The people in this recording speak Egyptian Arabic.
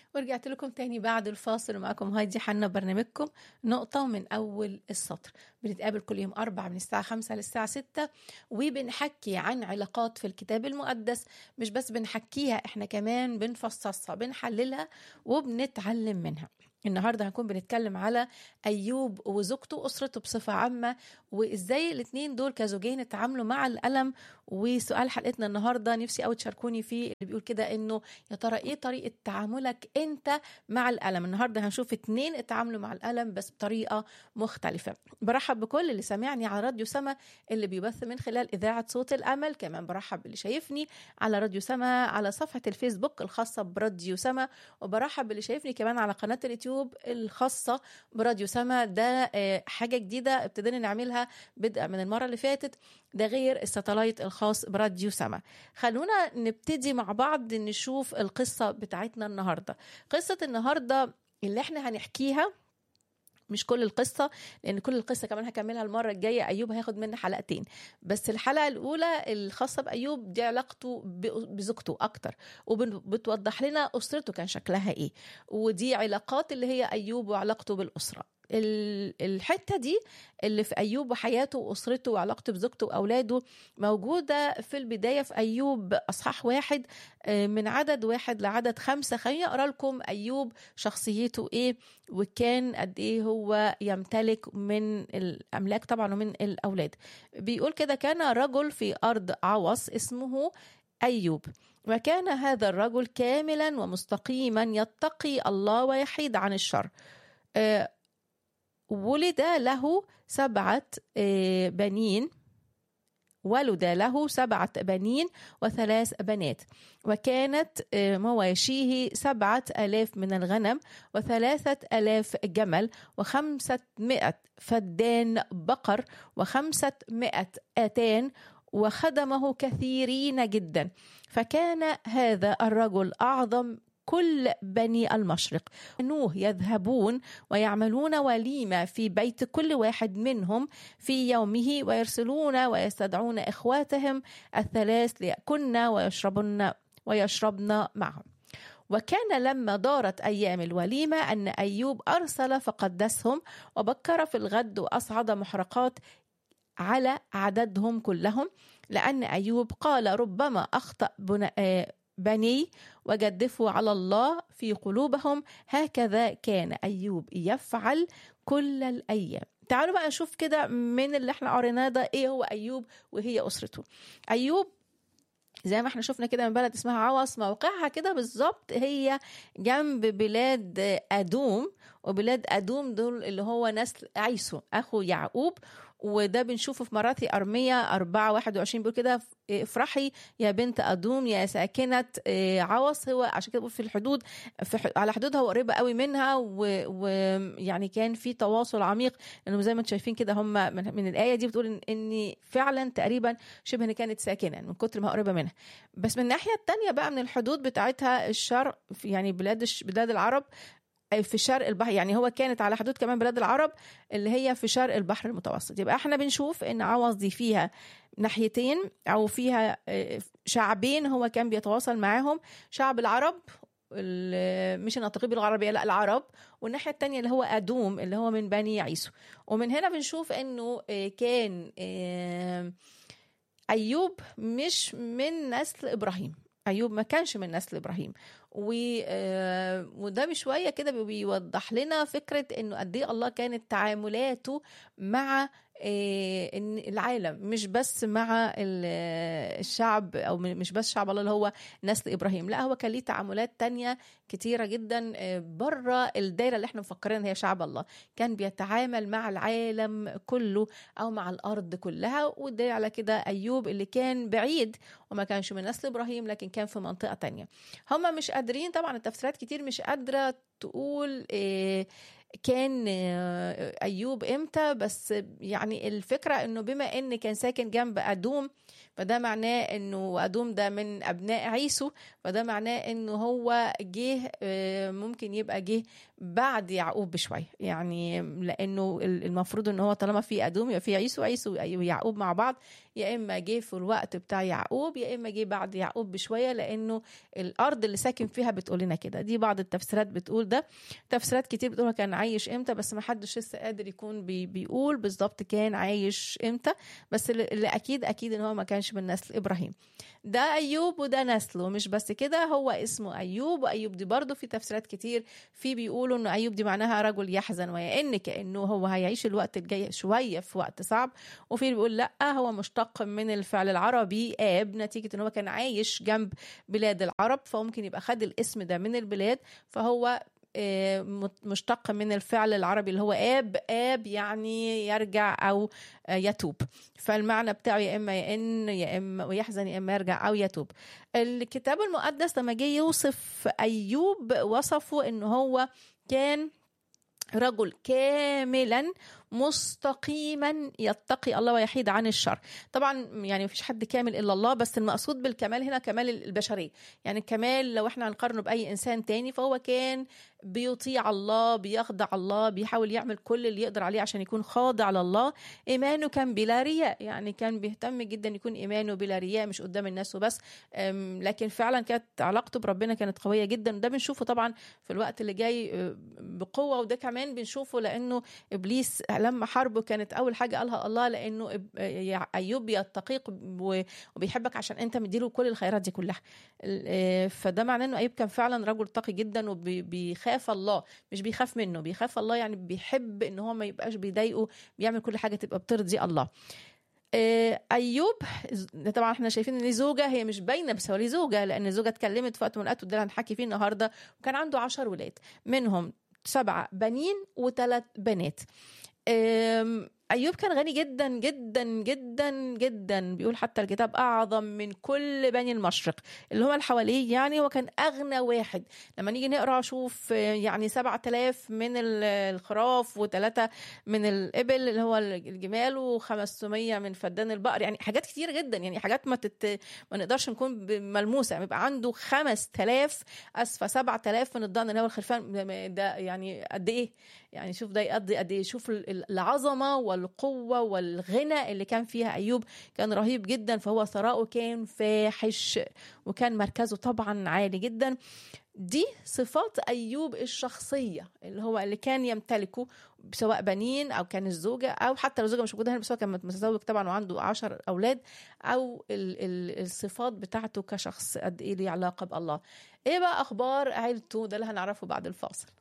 ورجعت لكم تاني بعد الفاصل ومعاكم هايدي حنا برنامجكم نقطة من أول السطر بنتقابل كل يوم أربع من الساعة خمسة للساعة ستة وبنحكي عن علاقات في الكتاب المقدس مش بس بنحكيها احنا كمان بنفصصها بنحللها وبنتعلم منها النهارده هنكون بنتكلم على ايوب وزوجته واسرته بصفه عامه وازاي الاثنين دول كزوجين اتعاملوا مع الالم وسؤال حلقتنا النهارده نفسي قوي تشاركوني فيه اللي بيقول كده انه يا ترى ايه طريقه تعاملك انت مع الالم النهارده هنشوف اتنين اتعاملوا مع الالم بس بطريقه مختلفه برحب بكل اللي سامعني على راديو سما اللي بيبث من خلال اذاعه صوت الامل كمان برحب باللي شايفني على راديو سما على صفحه الفيسبوك الخاصه براديو سما وبرحب باللي شايفني كمان على قناه اليوتيوب الخاصه براديو سما ده حاجه جديده ابتدينا نعملها بدءا من المره اللي فاتت ده غير الساتلايت الخاص براديو سما خلونا نبتدي مع بعض نشوف القصه بتاعتنا النهارده قصه النهارده اللي احنا هنحكيها مش كل القصة لأن كل القصة كمان هكملها المرة الجاية أيوب هياخد منا حلقتين بس الحلقة الأولى الخاصة بأيوب دي علاقته بزوجته أكتر وبتوضح لنا أسرته كان شكلها إيه ودي علاقات اللي هي أيوب وعلاقته بالأسرة الحته دي اللي في ايوب وحياته واسرته وعلاقته بزوجته واولاده موجوده في البدايه في ايوب اصحاح واحد من عدد واحد لعدد خمسه خليني اقرا لكم ايوب شخصيته ايه وكان قد ايه هو يمتلك من الاملاك طبعا ومن الاولاد بيقول كده كان رجل في ارض عوص اسمه ايوب وكان هذا الرجل كاملا ومستقيما يتقي الله ويحيد عن الشر ولد له سبعة بنين ولد له سبعة بنين وثلاث بنات وكانت مواشيه سبعة ألاف من الغنم وثلاثة ألاف جمل وخمسة مئة فدان بقر وخمسة مئة أتان وخدمه كثيرين جدا فكان هذا الرجل أعظم كل بني المشرق نوح يذهبون ويعملون وليمة في بيت كل واحد منهم في يومه ويرسلون ويستدعون إخواتهم الثلاث ليأكلن ويشربن ويشربن معهم وكان لما دارت أيام الوليمة أن أيوب أرسل فقدسهم وبكر في الغد وأصعد محرقات على عددهم كلهم لأن أيوب قال ربما أخطأ بني وجدفوا على الله في قلوبهم هكذا كان أيوب يفعل كل الأيام تعالوا بقى نشوف كده من اللي احنا قريناه ده ايه هو أيوب وهي أسرته أيوب زي ما احنا شفنا كده من بلد اسمها عوص موقعها كده بالظبط هي جنب بلاد أدوم وبلاد أدوم دول اللي هو نسل عيسو أخو يعقوب وده بنشوفه في مراثي أرمية 4 21 بيقول كده افرحي يا بنت أدوم يا ساكنة عوص هو عشان كده في الحدود في على حدودها وقريبة قوي منها ويعني كان في تواصل عميق لأنه زي ما انتم شايفين كده هم من, من الآية دي بتقول إن, إن فعلا تقريبا شبه إن كانت ساكنة من كتر ما قريبة منها بس من الناحية التانية بقى من الحدود بتاعتها الشرق يعني بلاد بلاد العرب في شرق البحر يعني هو كانت على حدود كمان بلاد العرب اللي هي في شرق البحر المتوسط يبقى احنا بنشوف ان عوض دي فيها ناحيتين او فيها شعبين هو كان بيتواصل معاهم شعب العرب مش الناطقي باللغه العربيه لا العرب والناحيه الثانيه اللي هو ادوم اللي هو من بني عيسو ومن هنا بنشوف انه كان ايوب مش من نسل ابراهيم ايوب ما كانش من نسل ابراهيم و... وده بشويه كده بيوضح لنا فكره انه قد ايه الله كانت تعاملاته مع العالم مش بس مع الشعب او مش بس شعب الله اللي هو نسل ابراهيم لا هو كان ليه تعاملات تانية كتيره جدا بره الدايره اللي احنا مفكرين هي شعب الله كان بيتعامل مع العالم كله او مع الارض كلها وده على كده ايوب اللي كان بعيد وما كانش من نسل ابراهيم لكن كان في منطقه تانية هم مش قادرين طبعا التفسيرات كتير مش قادره تقول إيه كان ايوب امتى بس يعني الفكره انه بما ان كان ساكن جنب ادوم فده معناه انه ادوم ده من ابناء عيسو فده معناه انه هو جه ممكن يبقى جه بعد يعقوب بشويه يعني لانه المفروض ان هو طالما في ادوم يبقى في عيسو عيسو ويعقوب مع بعض يا اما جه في الوقت بتاع يعقوب يا اما جه بعد يعقوب بشويه لانه الارض اللي ساكن فيها بتقول لنا كده دي بعض التفسيرات بتقول ده تفسيرات كتير بتقول كان عايش امتى بس ما حدش لسه قادر يكون بي بيقول بالظبط كان عايش امتى بس اللي اكيد اكيد ان هو ما كانش من نسل ابراهيم ده ايوب وده نسله مش بس كده هو اسمه ايوب وايوب دي برضه في تفسيرات كتير في بيقولوا انه ايوب دي معناها رجل يحزن ويئن كانه هو هيعيش الوقت الجاي شويه في وقت صعب وفي بيقول لا هو مشتق من الفعل العربي اب نتيجه ان هو كان عايش جنب بلاد العرب فممكن يبقى خد الاسم ده من البلاد فهو مشتق من الفعل العربي اللي هو اب اب يعني يرجع او يتوب فالمعنى بتاعه يا اما يئن يا اما ويحزن يا اما يرجع او يتوب الكتاب المقدس لما جه يوصف ايوب وصفه ان هو كان رجل كاملا مستقيما يتقي الله ويحيد عن الشر طبعا يعني مفيش حد كامل الا الله بس المقصود بالكمال هنا كمال البشريه يعني الكمال لو احنا هنقارنه باي انسان تاني فهو كان بيطيع الله بيخضع الله بيحاول يعمل كل اللي يقدر عليه عشان يكون خاضع لله ايمانه كان بلا رياء يعني كان بيهتم جدا يكون ايمانه بلا رياء مش قدام الناس وبس لكن فعلا كانت علاقته بربنا كانت قويه جدا ده بنشوفه طبعا في الوقت اللي جاي بقوه وده كمان بنشوفه لانه ابليس لما حربه كانت اول حاجه قالها الله لانه ايوب بيتقيك وبيحبك عشان انت مديله كل الخيرات دي كلها فده معناه انه ايوب كان فعلا رجل تقي جدا وبيخاف الله مش بيخاف منه بيخاف الله يعني بيحب ان هو ما يبقاش بيضايقه بيعمل كل حاجه تبقى بترضي الله ايوب طبعا احنا شايفين ان ليه زوجه هي مش باينه بس هو ليه زوجه لان الزوجه اتكلمت في وقت من الاوقات وده اللي هنحكي فيه النهارده وكان عنده عشر ولاد منهم سبعه بنين وثلاث بنات أيوب كان غني جدا جدا جدا جدا بيقول حتى الكتاب أعظم من كل بني المشرق اللي هم اللي حواليه يعني هو كان أغنى واحد لما نيجي نقرأ شوف يعني سبعة آلاف من الخراف وثلاثة من الإبل اللي هو الجمال وخمسمية من فدان البقر يعني حاجات كتير جدا يعني حاجات ما تت... ما نقدرش نكون ملموسة يعني يبقى عنده خمس آلاف أسفة سبعة آلاف من الضأن اللي هو الخرفان ده يعني قد إيه يعني شوف ده يقضي قد ايه شوف العظمه والقوه والغنى اللي كان فيها ايوب كان رهيب جدا فهو ثراؤه كان فاحش وكان مركزه طبعا عالي جدا دي صفات ايوب الشخصيه اللي هو اللي كان يمتلكه سواء بنين او كان الزوجه او حتى لو الزوجه مش موجوده هنا بس هو كان متزوج طبعا وعنده عشر اولاد او ال ال الصفات بتاعته كشخص قد ايه ليه علاقه بالله ايه بقى اخبار عيلته ده اللي هنعرفه بعد الفاصل